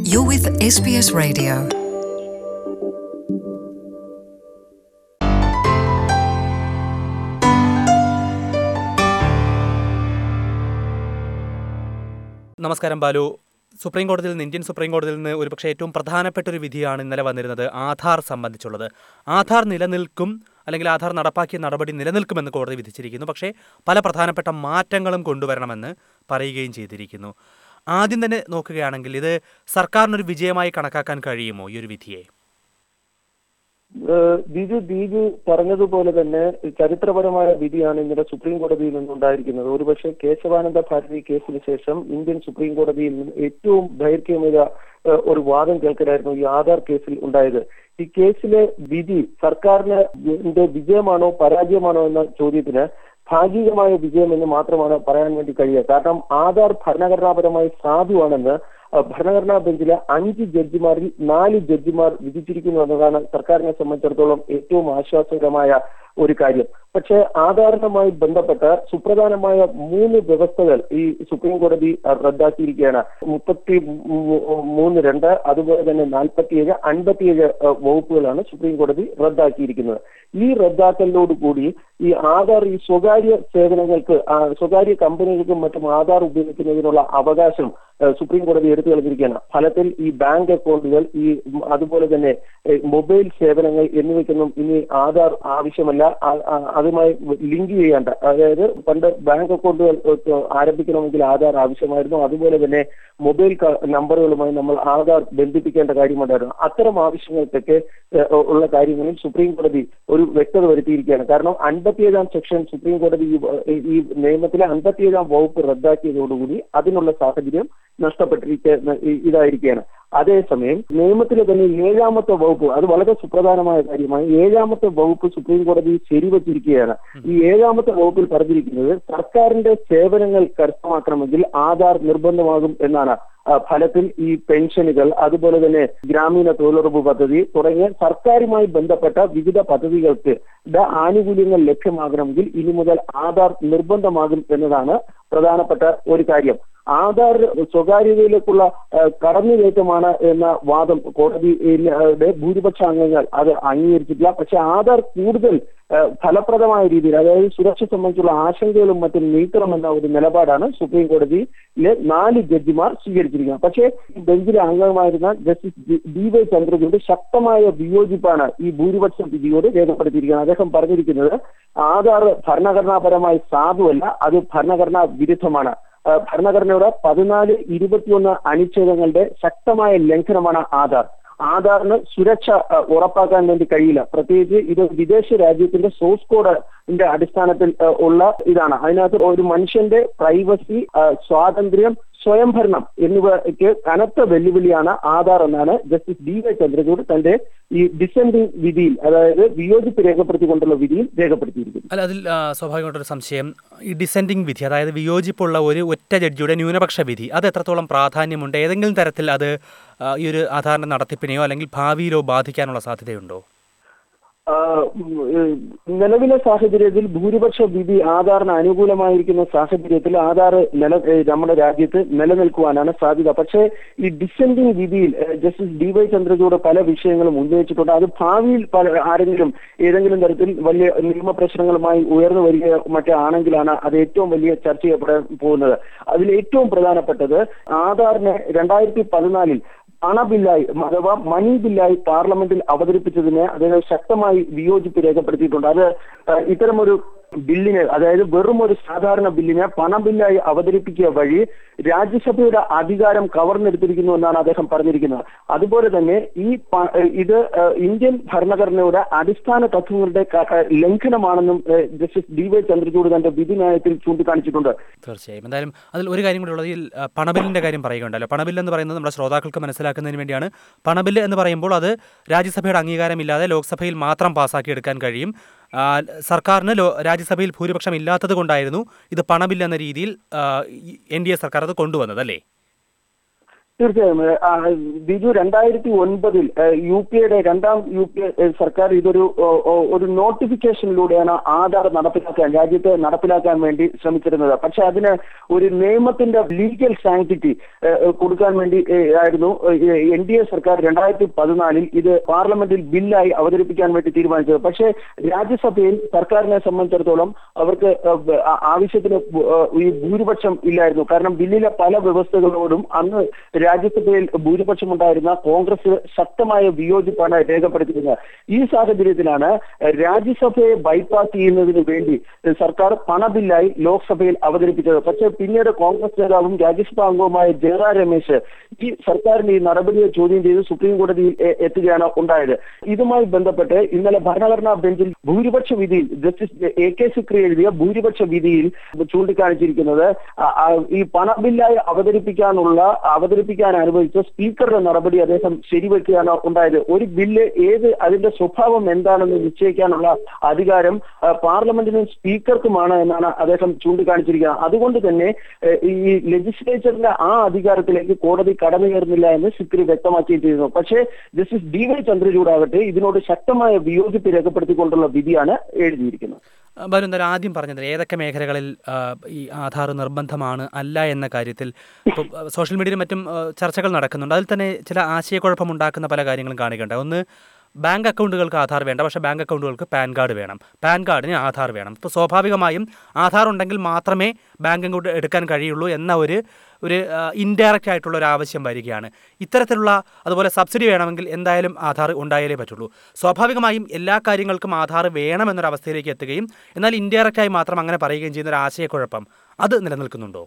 You're with SBS Radio. നമസ്കാരം Balu supreme കോടതിയിൽ നിന്ന് ഇന്ത്യൻ സുപ്രീം കോടതിയിൽ നിന്ന് ഒരുപക്ഷെ ഏറ്റവും പ്രധാനപ്പെട്ട ഒരു വിധിയാണ് ഇന്നലെ വന്നിരുന്നത് ആധാർ സംബന്ധിച്ചുള്ളത് ആധാർ നിലനിൽക്കും അല്ലെങ്കിൽ ആധാർ നടപ്പാക്കിയ നടപടി നിലനിൽക്കുമെന്ന് കോടതി വിധിച്ചിരിക്കുന്നു പക്ഷേ പല പ്രധാനപ്പെട്ട മാറ്റങ്ങളും കൊണ്ടുവരണമെന്ന് പറയുകയും ചെയ്തിരിക്കുന്നു ആദ്യം തന്നെ നോക്കുകയാണെങ്കിൽ ഇത് സർക്കാരിനൊരു വിജയമായി കണക്കാക്കാൻ കഴിയുമോ ഈ ഒരു വിധിയെ ഏഹ് ബിജു ദീപു പറഞ്ഞതുപോലെ തന്നെ ചരിത്രപരമായ വിധിയാണ് ഇന്നലെ സുപ്രീം കോടതിയിൽ നിന്നുണ്ടായിരിക്കുന്നത് ഒരുപക്ഷെ കേശവാനന്ദ ഭാരതി കേസിന് ശേഷം ഇന്ത്യൻ സുപ്രീം കോടതിയിൽ നിന്ന് ഏറ്റവും ദൈർഘ്യമേറിയ ഏഹ് ഒരു വാദം കേൾക്കലായിരുന്നു ഈ ആധാർ കേസിൽ ഉണ്ടായത് ഈ കേസിലെ വിധി സർക്കാരിന് ഇതിന്റെ വിജയമാണോ പരാജയമാണോ എന്ന ചോദ്യത്തിന് ഭാഗികമായ വിജയം എന്ന് മാത്രമാണ് പറയാൻ വേണ്ടി കഴിയുക കാരണം ആധാർ ഭരണഘടനാപരമായി സാധുവാണെന്ന് അഹ് ഭരണഘടനാ ബെഞ്ചിലെ അഞ്ച് ജഡ്ജിമാരിൽ നാല് ജഡ്ജിമാർ വിധിച്ചിരിക്കുന്നു എന്നതാണ് സർക്കാരിനെ സംബന്ധിച്ചിടത്തോളം ഏറ്റവും ആശ്വാസകരമായ ഒരു കാര്യം പക്ഷേ ആധാറിനുമായി ബന്ധപ്പെട്ട സുപ്രധാനമായ മൂന്ന് വ്യവസ്ഥകൾ ഈ സുപ്രീം കോടതി അഹ് റദ്ദാക്കിയിരിക്കുകയാണ് മുപ്പത്തി മൂ- മൂന്ന് രണ്ട് അതുപോലെ തന്നെ നാൽപ്പത്തിയേഴ് അൻപത്തിയേഴ് അഹ് വകുപ്പുകളാണ് സുപ്രീം കോടതി റദ്ദാക്കിയിരിക്കുന്നത് ഈ റദ്ദാക്കലിനോടുകൂടി ഈ ആധാർ ഈ സ്വകാര്യ സേവനങ്ങൾക്ക് ആ, സ്വകാര്യ കമ്പനികൾക്കും മറ്റും ആധാർ ഉപയോഗിക്കുന്നതിനുള്ള അവകാശം ഏഹ് സുപ്രീം കോടതി എടുത്തു കളഞ്ഞിരിക്കുകയാണ് ഫലത്തിൽ ഈ ബാങ്ക് അക്കൗണ്ടുകൾ ഈ ഉം, അതുപോലെ തന്നെ ഏഹ് മൊബൈൽ സേവനങ്ങൾ എന്നിവയ്ക്കൊന്നും ഇനി ആധാർ ആവശ്യമല്ല ആ- ആ- അതുമായി ലിങ്ക് ചെയ്യേണ്ട അതായത് പണ്ട് ബാങ്ക് അക്കൗണ്ടുകൾ ഏഹ് ആരംഭിക്കണമെങ്കിൽ ആധാർ ആവശ്യമായിരുന്നു അതുപോലെ തന്നെ മൊബൈൽ ക- നമ്പറുകളുമായി നമ്മൾ ആധാർ ബന്ധിപ്പിക്കേണ്ട കാര്യമുണ്ടായിരുന്നു അത്തരം ആവശ്യങ്ങൾക്കൊക്കെ ഏഹ് ഉള്ള കാര്യങ്ങളിൽ സുപ്രീം കോടതി ഒരു വ്യക്തത വരുത്തിയിരിക്കുകയാണ് കാരണം അൻപത്തിയേഴാം സെക്ഷൻ സുപ്രീം കോടതി ഈ- ഈ നിയമത്തിലെ അൻപത്തിയേഴാം വകുപ്പ് റദ്ദാക്കിയതോടുകൂടി അതിനുള്ള സാഹചര്യം നഷ്ടപ്പെട്ടിരിക്കുന്ന ഈ- ഇതായിരിക്കുകയാണ് അതേസമയം നിയമത്തിലെ തന്നെ ഏഴാമത്തെ വകുപ്പ് അത് വളരെ സുപ്രധാനമായ കാര്യമാണ് ഏഴാമത്തെ വകുപ്പ് സുപ്രീം കോടതി ശരിവച്ചിരിക്കുകയാണ് ഈ ഏഴാമത്തെ വകുപ്പിൽ പറഞ്ഞിരിക്കുന്നത് സർക്കാരിന്റെ സേവനങ്ങൾ കരസ്ഥമാക്കണമെങ്കിൽ ആധാർ നിർബന്ധമാകും എന്നാണ് ആ, ഫലത്തിൽ ഈ പെൻഷനുകൾ അതുപോലെ തന്നെ ഗ്രാമീണ തൊഴിലുറപ്പ് പദ്ധതി തുടങ്ങിയ സർക്കാരുമായി ബന്ധപ്പെട്ട വിവിധ പദ്ധതികൾക്ക് ടെ ആനുകൂല്യങ്ങൾ ലഭ്യമാകണമെങ്കിൽ ഇനി മുതൽ ആധാർ നിർബന്ധമാകും എന്നതാണ് പ്രധാനപ്പെട്ട ഒരു കാര്യം ആധാർ സ്വകാര്യതയിലേക്കുള്ള ആ, കടന്നുകയറ്റമാണ് എന്ന വാദം കോടതിയുടെ ഭൂരിപക്ഷ അംഗങ്ങൾ അത് അംഗീകരിച്ചിട്ടില്ല പക്ഷെ ആധാർ കൂടുതൽ ആ, ഫലപ്രദമായ രീതിയിൽ അതായത് സുരക്ഷ സംബന്ധിച്ചുള്ള ആശങ്കകളും മറ്റും നീക്കണമെന്ന ഒരു നിലപാടാണ് സുപ്രീം കോടതിയിലെ നാല് ജഡ്ജിമാർ സ്വീകരിച്ചിരിക്കുന്നത് പക്ഷേ ഈ ബെഞ്ചിലെ അംഗമായിരുന്ന justice D- D Y Chandrachud ശക്തമായ വിയോജിപ്പാണ് ഈ ഭൂരിപക്ഷ വിധിയോട് രേഖപ്പെടുത്തിയിരിക്കുന്നത് അദ്ദേഹം പറഞ്ഞിരിക്കുന്നത് ആധാർ ഭരണഘടനാപരമായി സാധുവല്ല അത് ഭരണഘടനാ വിരുദ്ധമാണ് ആ, ഭരണഘടനയുടെ പതിനാല് ഇരുപത്തിയൊന്ന് അനുച്ഛേദങ്ങളുടെ ശക്തമായ ലംഘനമാണ് ആധാർ ആധാറിന് സുരക്ഷ ആ, ഉറപ്പാക്കാൻ വേണ്ടി കഴിയില്ല പ്രത്യേകിച്ച് ഇത് വിദേശ രാജ്യത്തിന്റെ സോഴ്സ് കോഡിന്റെ അടിസ്ഥാനത്തിൽ ആ, ഉള്ള ഇതാണ് അതിനകത്ത് ഒരു മനുഷ്യന്റെ പ്രൈവസി ആ, സ്വാതന്ത്ര്യം സ്വയംഭരണം എന്നിവയ്ക്ക് കനത്ത വെല്ലുവിളിയാണ് ആധാർ എന്നാണ് ജസ്റ്റിസ് ഡി വൈ ചന്ദ്രചൂഡ് തന്റെ ഈ ഡിസെൻഡിംഗ് വിധിയിൽ അതായത് വിയോജിപ്പ് രേഖപ്പെടുത്തിക്കൊണ്ടുള്ള വിധിയിൽ രേഖപ്പെടുത്തിയിരിക്കുന്നു അല്ല അതിൽ ആ, സ്വാഭാവികമായിട്ടൊരു സംശയം ഈ ഡിസെൻഡിങ് വിധി അതായത് വിയോജിപ്പുള്ള ഒരു ഒറ്റ ജഡ്ജിയുടെ ന്യൂനപക്ഷ വിധി അത് എത്രത്തോളം പ്രാധാന്യമുണ്ട് ഏതെങ്കിലും തരത്തിൽ അത് ആ, ഈ ഒരു ആധാറിൻ്റെ നടത്തിപ്പിനെയോ അല്ലെങ്കിൽ ഭാവിയിലോ ബാധിക്കാനുള്ള സാധ്യതയുണ്ടോ ആ, ഉം, ഏഹ്, നിലവിലെ സാഹചര്യത്തിൽ ഭൂരിപക്ഷ വിധി ആധാറിന് അനുകൂലമായിരിക്കുന്ന സാഹചര്യത്തിൽ ആധാർ നില ഏഹ്, നമ്മുടെ രാജ്യത്ത് നിലനിൽക്കുവാനാണ് സാധ്യത പക്ഷേ ഈ ഡിസെൻഡിംഗ് വിധിയിൽ ഏഹ്, ജസ്റ്റിസ് ഡി വൈ ചന്ദ്രചൂഡ് പല വിഷയങ്ങളും ഉന്നയിച്ചിട്ടുണ്ട് അത് ഭാവിയിൽ പല ആരെങ്കിലും ഏതെങ്കിലും തരത്തിൽ വലിയ നിയമ പ്രശ്നങ്ങളുമായി ഉയർന്നു വരിക മറ്റേ ആണെങ്കിലാണ് അത് ഏറ്റവും വലിയ ചർച്ച ചെയ്യപ്പെടാൻ പോകുന്നത് അതിൽ ഏറ്റവും പ്രധാനപ്പെട്ടത് ആധാറിനെ രണ്ടായിരത്തി പതിനാലിൽ പണബില്ലായി അഥവാ മണി ബില്ലായി പാർലമെന്റിൽ അവതരിപ്പിച്ചതിനെ അതിന് ശക്തമായി വിയോജിപ്പ് രേഖപ്പെടുത്തിയിട്ടുണ്ട് അത് ഏഹ്, ഇത്തരമൊരു ബില്ലിനെ അതായത് വെറും ഒരു സാധാരണ ബില്ലിനെ പണബില്ലായി അവതരിപ്പിക്കുക വഴി രാജ്യസഭയുടെ അധികാരം കവർന്നെടുത്തിരിക്കുന്നു എന്നാണ് അദ്ദേഹം പറഞ്ഞിരിക്കുന്നത് അതുപോലെ തന്നെ ഈ പ- ഏഹ്, ഇത് ഏഹ്, ഇന്ത്യൻ ഭരണഘടനയുടെ അടിസ്ഥാന തത്വങ്ങളുടെ ക- ഏഹ്, ലംഘനമാണെന്നും ഏഹ്, ജസ്റ്റിസ് ഡി വൈ ചന്ദ്രചൂഡ് തന്റെ വിധി ന്യായത്തിൽ ചൂണ്ടിക്കാണിച്ചിട്ടുണ്ട് തീർച്ചയായും എന്തായാലും അതിൽ ഒരു കാര്യം കൂടി ഉള്ളത് ഈ ആ, പണബില്ലിൻ്റെ കാര്യം പറയുകയുണ്ടല്ലോ പണബില്ല് എന്ന് പറയുന്നത് നമ്മുടെ ശ്രോതാക്കൾക്ക് മനസ്സിലാക്കുന്നതിന് വേണ്ടിയാണ് പണബില്ല് എന്ന് പറയുമ്പോൾ അത് രാജ്യസഭയുടെ അംഗീകാരമില്ലാതെ ലോക്സഭയിൽ മാത്രം പാസ്സാക്കിയെടുക്കാൻ കഴിയും ആ, സർക്കാരിന് ലോ രാജ്യസഭയിൽ ഭൂരിപക്ഷം ഇല്ലാത്തത് കൊണ്ടായിരുന്നു ഇത് പണബില്ല് എന്ന രീതിയിൽ എൻ ഡി എ സർക്കാർ അത് കൊണ്ടുവന്നത് അല്ലേ തീർച്ചയായും ഏഹ്, ആ, ബിജു രണ്ടായിരത്തി ഒൻപതിൽ ഏഹ്, യു പി എയുടെ രണ്ടാം യു പി എ ഏഹ്, സർക്കാർ ഇതൊരു ഓ, ഓ, ഒരു നോട്ടിഫിക്കേഷനിലൂടെയാണ് ആധാർ നടപ്പിലാക്കാൻ രാജ്യത്ത് നടപ്പിലാക്കാൻ വേണ്ടി ശ്രമിച്ചിരുന്നത് പക്ഷെ അതിന് ഒരു നിയമത്തിന്റെ ലീഗൽ സാങ്ക്ടിറ്റി കൊടുക്കാൻ വേണ്ടി ഏഹ്, ആയിരുന്നു എൻ ഡി എ സർക്കാർ രണ്ടായിരത്തി പതിനാലിൽ ഇത് പാർലമെന്റിൽ ബില്ലായി അവതരിപ്പിക്കാൻ വേണ്ടി തീരുമാനിച്ചത് പക്ഷേ രാജ്യസഭയിൽ സർക്കാരിനെ സംബന്ധിച്ചിടത്തോളം അവർക്ക് ഏഹ്, ആ- ആവശ്യത്തിന് ഭൂ- ഏഹ്, ഈ ഭൂരിപക്ഷം ഇല്ലായിരുന്നു കാരണം ബില്ലിലെ പല വ്യവസ്ഥകളോടും അന്ന് രാജ്യസഭയിൽ ഭൂരിപക്ഷം ഉണ്ടായിരുന്ന കോൺഗ്രസ് ശക്തമായ വിയോജിപ്പാണ് രേഖപ്പെടുത്തിയിരുന്നത് ഈ സാഹചര്യത്തിലാണ് രാജ്യസഭയെ ബൈപ്പാസ് ചെയ്യുന്നതിന് വേണ്ടി സർക്കാർ പണബില്ലായി ലോക്സഭയിൽ അവതരിപ്പിച്ചത് പക്ഷേ പിന്നീട് കോൺഗ്രസ് നേതാവും രാജ്യസഭാ അംഗവുമായ ജയറാം രമേശ് ഈ സർക്കാരിന്റെ ഈ നടപടിയെ ചോദ്യം ചെയ്ത് സുപ്രീം കോടതിയിൽ എ- എത്തുകയാണ് ഉണ്ടായത് ഇതുമായി ബന്ധപ്പെട്ട് ഇന്നലെ ഭരണഘടനാ ബെഞ്ചിൽ ഭൂരിപക്ഷ വിധിയിൽ ജസ്റ്റിസ് എ കെ സിക്രി എഴുതിയ ഭൂരിപക്ഷ വിധിയിൽ ചൂണ്ടിക്കാണിച്ചിരിക്കുന്നത് ആ- ആ ഈ പണബില്ലായി അവതരിപ്പിക്കാനുള്ള അവതരിപ്പിക്കാൻ അനുവദിച്ച സ്പീക്കറുടെ നടപടി അദ്ദേഹം ശരിവെക്കുകയാണ് ഉണ്ടായത് ഒരു ബില്ല് ഏത് അതിന്റെ സ്വഭാവം എന്താണെന്ന് നിശ്ചയിക്കാനുള്ള അധികാരം ആ, പാർലമെന്റിനും സ്പീക്കർക്കുമാണ് എന്നാണ് അദ്ദേഹം ചൂണ്ടിക്കാണിച്ചിരിക്കുന്നത് അതുകൊണ്ട് തന്നെ ഏഹ്, ഈ ലെജിസ്ലേച്ചറിന്റെ ആ അധികാരത്തിലേക്ക് കോടതി കടന്നുകയറുന്നില്ല എന്ന് സിക്രി വ്യക്തമാക്കിയിട്ടിരുന്നു പക്ഷേ ജസ്റ്റിസ് ഡി വൈ ചന്ദ്രചൂഡാകട്ടെ ഇതിനോട് ശക്തമായ വിയോജിപ്പ് രേഖപ്പെടുത്തിക്കൊണ്ടുള്ള വിധിയാണ് എഴുതിയിരിക്കുന്നത് ആ, ബാലു എന്തായാലും ആദ്യം പറഞ്ഞത് ഏതൊക്കെ മേഖലകളിൽ ആ, ഈ ആധാർ നിർബന്ധമാണ് അല്ല എന്ന കാര്യത്തിൽ ഇപ്പോൾ സോഷ്യൽ മീഡിയയിലും മറ്റും ആ, ചർച്ചകൾ നടക്കുന്നുണ്ട് അതിൽ തന്നെ ചില ആശയക്കുഴപ്പമുണ്ടാക്കുന്ന പല കാര്യങ്ങളും കാണുകയുണ്ട് ഒന്ന് ബാങ്ക് അക്കൗണ്ടുകൾക്ക് ആധാർ വേണ്ട പക്ഷേ ബാങ്ക് അക്കൗണ്ടുകൾക്ക് പാൻ കാർഡ് വേണം പാൻ കാർഡിന് ആധാർ വേണം ഇപ്പോൾ സ്വാഭാവികമായും ആധാർ ഉണ്ടെങ്കിൽ മാത്രമേ ബാങ്ക് അക്കൗണ്ട് എടുക്കാൻ കഴിയുള്ളൂ എന്ന ഒരു ഒരു ഇൻഡയറക്റ്റ് ആയിട്ടുള്ള ഒരു ആവശ്യം വരികയാണ് ഇത്തരത്തിലുള്ള അതുപോലെ സബ്സിഡി വേണമെങ്കിൽ എന്തായാലും ആധാർ ഉണ്ടായാലേ പറ്റുള്ളൂ സ്വാഭാവികമായും എല്ലാ കാര്യങ്ങൾക്കും ആധാർ വേണമെന്നൊരവസ്ഥയിലേക്ക് എത്തുകയും എന്നാൽ ഇൻഡയറക്റ്റായി മാത്രം അങ്ങനെ പറയുകയും ചെയ്യുന്ന ഒരു ആശയക്കുഴപ്പം അത് നിലനിൽക്കുന്നുണ്ടോ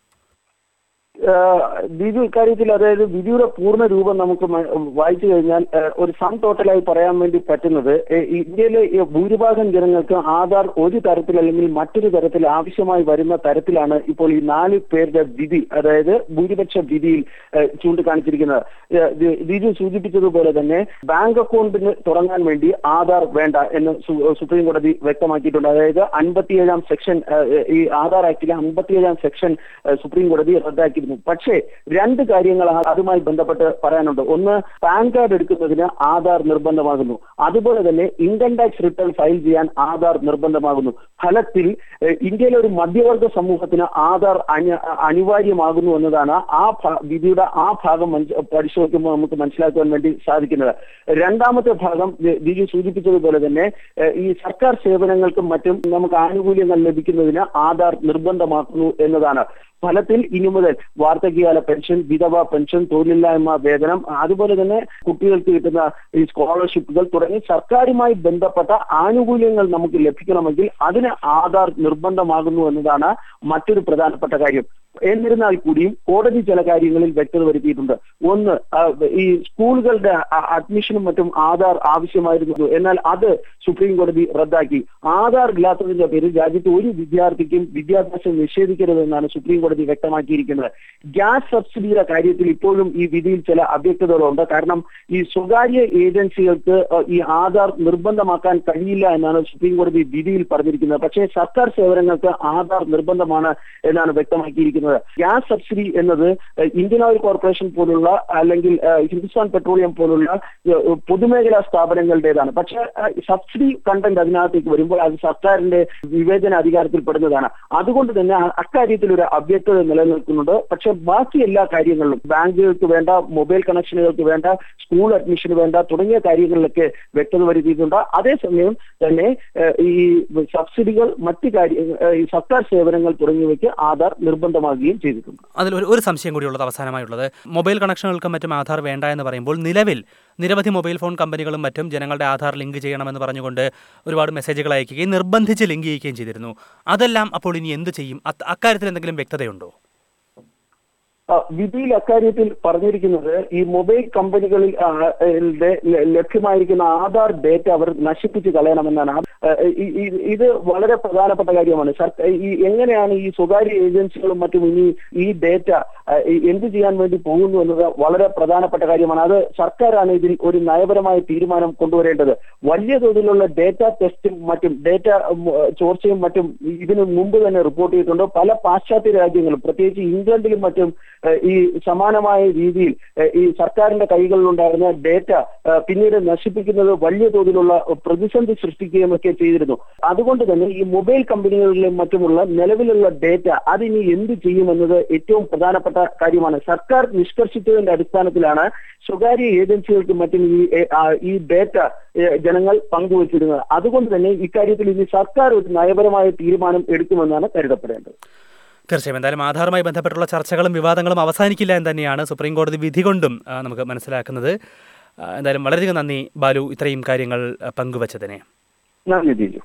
ഏഹ് ബിജു ഇക്കാര്യത്തിൽ അതായത് ബിജുയുടെ പൂർണ്ണ രൂപം നമുക്ക് മ- വായിച്ചു കഴിഞ്ഞാൽ ഏഹ് ഒരു സം ടോട്ടലായി പറയാൻ വേണ്ടി പറ്റുന്നത് ഏഹ് ഇന്ത്യയിലെ ഈ ഭൂരിഭാഗം ജനങ്ങൾക്ക് ആധാർ ഒരു തരത്തിൽ അല്ലെങ്കിൽ മറ്റൊരു തരത്തിൽ ആവശ്യമായി വരുന്ന തരത്തിലാണ് ഇപ്പോൾ ഈ നാല് പേരുടെ വിധി അതായത് ഭൂരിപക്ഷ വിധിയിൽ ഏഹ് ചൂണ്ടിക്കാണിച്ചിരിക്കുന്നത് ഏഹ് ബി- ബിജു സൂചിപ്പിച്ചതുപോലെ തന്നെ ബാങ്ക് അക്കൗണ്ടിന് തുടങ്ങാൻ വേണ്ടി ആധാർ വേണ്ട എന്ന് സു- സുപ്രീം കോടതി വ്യക്തമാക്കിയിട്ടുണ്ട് അതായത് അൻപത്തിയേഴാം സെക്ഷൻ ഏഹ് ഈ ആധാർ ആക്ടിലെ അൻപത്തിയേഴാം സെക്ഷൻ ഏഹ് സുപ്രീം കോടതി റദ്ദാക്കിയിരുന്നു പക്ഷേ രണ്ട് കാര്യങ്ങൾ ആ- അതുമായി ബന്ധപ്പെട്ട് പറയാനുണ്ട് ഒന്ന് പാൻ കാർഡ് എടുക്കുന്നതിന് ആധാർ നിർബന്ധമാകുന്നു അതുപോലെ തന്നെ ഇൻകം ടാക്സ് റിട്ടേൺ ഫയൽ ചെയ്യാൻ ആധാർ നിർബന്ധമാകുന്നു ഫലത്തിൽ ഏഹ് ഇന്ത്യയിലെ ഒരു മധ്യവർഗ സമൂഹത്തിന് ആധാർ അനി- അനിവാര്യമാകുന്നു എന്നതാണ് ആ ഭ- വിധിയുടെ ആ ഭാഗം മനസ്സ് പരിശോധിക്കുമ്പോൾ നമുക്ക് മനസ്സിലാക്കുവാൻ വേണ്ടി സാധിക്കുന്നത് രണ്ടാമത്തെ ഭാഗം ബി- ബിജു സൂചിപ്പിച്ചതുപോലെ തന്നെ ഏഹ് ഈ സർക്കാർ സേവനങ്ങൾക്കും മറ്റും നമുക്ക് ആനുകൂല്യങ്ങൾ ലഭിക്കുന്നതിന് ആധാർ നിർബന്ധമാക്കുന്നു എന്നതാണ് ഫലത്തിൽ ഇനി മുതൽ വാർദ്ധക്യകാല പെൻഷൻ വിധവ പെൻഷൻ തൊഴിലില്ലായ്മ വേതനം അതുപോലെ തന്നെ കുട്ടികൾക്ക് കിട്ടുന്ന ഈ സ്കോളർഷിപ്പുകൾ തുടങ്ങി സർക്കാരുമായി ബന്ധപ്പെട്ട ആനുകൂല്യങ്ങൾ നമുക്ക് ലഭിക്കണമെങ്കിൽ അതിന് ആധാർ നിർബന്ധമാകുന്നു എന്നതാണ് മറ്റൊരു പ്രധാനപ്പെട്ട കാര്യം എന്നിരുന്നാൽ കൂടിയും കോടതി ചില കാര്യങ്ങളിൽ വ്യക്തത വരുത്തിയിട്ടുണ്ട് ഒന്ന് ആ, ഈ സ്കൂളുകളുടെ അ- അഡ്മിഷനും മറ്റും ആധാർ ആവശ്യമായിരുന്നു എന്നാൽ അത് സുപ്രീം കോടതി റദ്ദാക്കി ആധാർ ഇല്ലാത്തതിന്റെ പേരിൽ രാജ്യത്ത് ഒരു വിദ്യാർത്ഥിക്കും വിദ്യാഭ്യാസം നിഷേധിക്കരുതെന്നാണ് സുപ്രീം കോടതി വ്യക്തമാക്കിയിരിക്കുന്നത് ഗ്യാസ് സബ്സിഡിയുടെ കാര്യത്തിൽ ഇപ്പോഴും ഈ വിധിയിൽ ചില അവ്യക്തതകളുണ്ട് കാരണം ഈ സ്വകാര്യ ഏജൻസികൾക്ക് അഹ് ഈ ആധാർ നിർബന്ധമാക്കാൻ കഴിയില്ല എന്നാണ് സുപ്രീം കോടതി വിധിയിൽ പറഞ്ഞിരിക്കുന്നത് പക്ഷേ സർക്കാർ സേവനങ്ങൾക്ക് ആധാർ നിർബന്ധമാണ് എന്നാണ് വ്യക്തമാക്കിയിരിക്കുന്നത് ഗ്യാസ് സബ്സിഡി എന്നത് അഹ് ഇന്ത്യൻ ഓയിൽ കോർപ്പറേഷൻ പോലുള്ള അല്ലെങ്കിൽ അഹ് ഹിന്ദുസ്ഥാൻ പെട്രോളിയം പോലുള്ള അഹ് പൊതുമേഖലാ സ്ഥാപനങ്ങളുടേതാണ് പക്ഷേ അഹ് സബ്സിഡി കണ്ടന്റ് അതിനകത്തേക്ക് വരുമ്പോൾ അത് സർക്കാരിന്റെ വിവേചന അധികാരത്തിൽ പെടുന്നതാണ് അതുകൊണ്ട് തന്നെ അ- അക്കാര്യത്തിൽ ഒരു അവ്യക്തത നിലനിൽക്കുന്നുണ്ട് പക്ഷെ ബാക്കി എല്ലാ കാര്യങ്ങളിലും ബാങ്കുകൾക്ക് വേണ്ട മൊബൈൽ കണക്ഷനുകൾക്ക് വേണ്ട സ്കൂൾ അഡ്മിഷന് വേണ്ട തുടങ്ങിയ കാര്യങ്ങളിലൊക്കെ വ്യക്തത വരുത്തിയിട്ടുണ്ട് അതേസമയം തന്നെ ഏഹ്, ഈ സബ്സിഡികൾ മറ്റ് കാര്യ ഏഹ്, ഈ സർക്കാർ സേവനങ്ങൾ തുടങ്ങിയവയ്ക്ക് ആധാർ നിർബന്ധമാകുകയും ചെയ്തിട്ടുണ്ട് അതിൽ ഒരു ഒരു സംശയം കൂടിയുള്ളത് അവസാനമായുള്ളത് മൊബൈൽ കണക്ഷനുകൾക്കും മറ്റും ആധാർ വേണ്ട എന്ന് പറയുമ്പോൾ നിലവിൽ നിരവധി മൊബൈൽ ഫോൺ കമ്പനികളും മറ്റും ജനങ്ങളുടെ ആധാർ ലിങ്ക് ചെയ്യണമെന്ന് പറഞ്ഞുകൊണ്ട് ഒരുപാട് മെസ്സേജുകൾ അയക്കുകയും നിർബന്ധിച്ച് ലിങ്ക് ചെയ്യിക്കുകയും ചെയ്തിരുന്നു അതെല്ലാം അപ്പോൾ ഇനി എന്ത് ചെയ്യും അത് അക്കാര്യത്തിൽ എന്തെങ്കിലും വ്യക്തതയുണ്ടോ ആ, വിധിയിൽ അക്കാര്യത്തിൽ പറഞ്ഞിരിക്കുന്നത് ഈ മൊബൈൽ കമ്പനികളിൽ ആ, ന്റെ ല- ലഭ്യമായിരിക്കുന്ന ആധാർ ഡേറ്റ അവർ നശിപ്പിച്ച് കളയണമെന്നാണ് ആ, ഈ- ഈ- ഇത് വളരെ പ്രധാനപ്പെട്ട കാര്യമാണ് സർക്കാർ ഈ എങ്ങനെയാണ് ഈ സ്വകാര്യ ഏജൻസികളും മറ്റും ഇനി ഈ ഡേറ്റ ആ, ഈ എന്ത് ചെയ്യാൻ വേണ്ടി പോകുന്നു എന്നത് വളരെ പ്രധാനപ്പെട്ട കാര്യമാണ് അത് സർക്കാരാണ് ഇതിൽ ഒരു നയപരമായ തീരുമാനം കൊണ്ടുവരേണ്ടത് വലിയ തോതിലുള്ള ഡേറ്റ ടെസ്റ്റും മറ്റും ഡേറ്റ ഉം, ചോർച്ചയും മറ്റും ഇതിനു മുമ്പ് തന്നെ റിപ്പോർട്ട് ചെയ്തിട്ടുണ്ട് പല പാശ്ചാത്യ രാജ്യങ്ങളും പ്രത്യേകിച്ച് ഇംഗ്ലണ്ടിലും മറ്റും ഏഹ്, ഈ സമാനമായ രീതിയിൽ ഏഹ്, ഈ സർക്കാരിന്റെ കൈകളിലുണ്ടായിരുന്ന ഡേറ്റ ഏഹ്, പിന്നീട് നശിപ്പിക്കുന്നത് വലിയ തോതിലുള്ള പ്രതിസന്ധി സൃഷ്ടിക്കുകയും ഒക്കെ ചെയ്തിരുന്നു അതുകൊണ്ട് തന്നെ ഈ മൊബൈൽ കമ്പനികളിലും മറ്റുമുള്ള നിലവിലുള്ള ഡേറ്റ അതിനി എന്ത് ചെയ്യുമെന്നത് ഏറ്റവും പ്രധാനപ്പെട്ട കാര്യമാണ് സർക്കാർ നിഷ്കർഷിച്ചതിന്റെ അടിസ്ഥാനത്തിലാണ് സ്വകാര്യ ഏജൻസികൾക്കും മറ്റും ഈ ഏ, ആ, ഈ ഡേറ്റ ഏ, ജനങ്ങൾ പങ്കുവച്ചിരുന്നത് അതുകൊണ്ട് തന്നെ ഇക്കാര്യത്തിൽ ഇനി സർക്കാർ ഒരു നയപരമായ തീരുമാനം എടുക്കുമെന്നാണ് കരുതപ്പെടേണ്ടത് തീർച്ചയായും എന്തായാലും ആധാറുമായി ബന്ധപ്പെട്ടുള്ള ചർച്ചകളും വിവാദങ്ങളും അവസാനിക്കില്ല എന്ന് തന്നെയാണ് സുപ്രീം കോടതി വിധി കൊണ്ടും ആ, നമുക്ക് മനസ്സിലാക്കുന്നത് ആ, എന്തായാലും വളരെയധികം നന്ദി ബാലു ഇത്രയും കാര്യങ്ങൾ ആ, പങ്കുവച്ചതിനെ നന്ദി Diju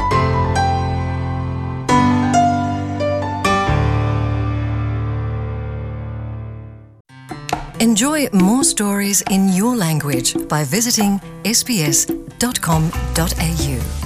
Enjoy more stories in your language by visiting sbs.com.au.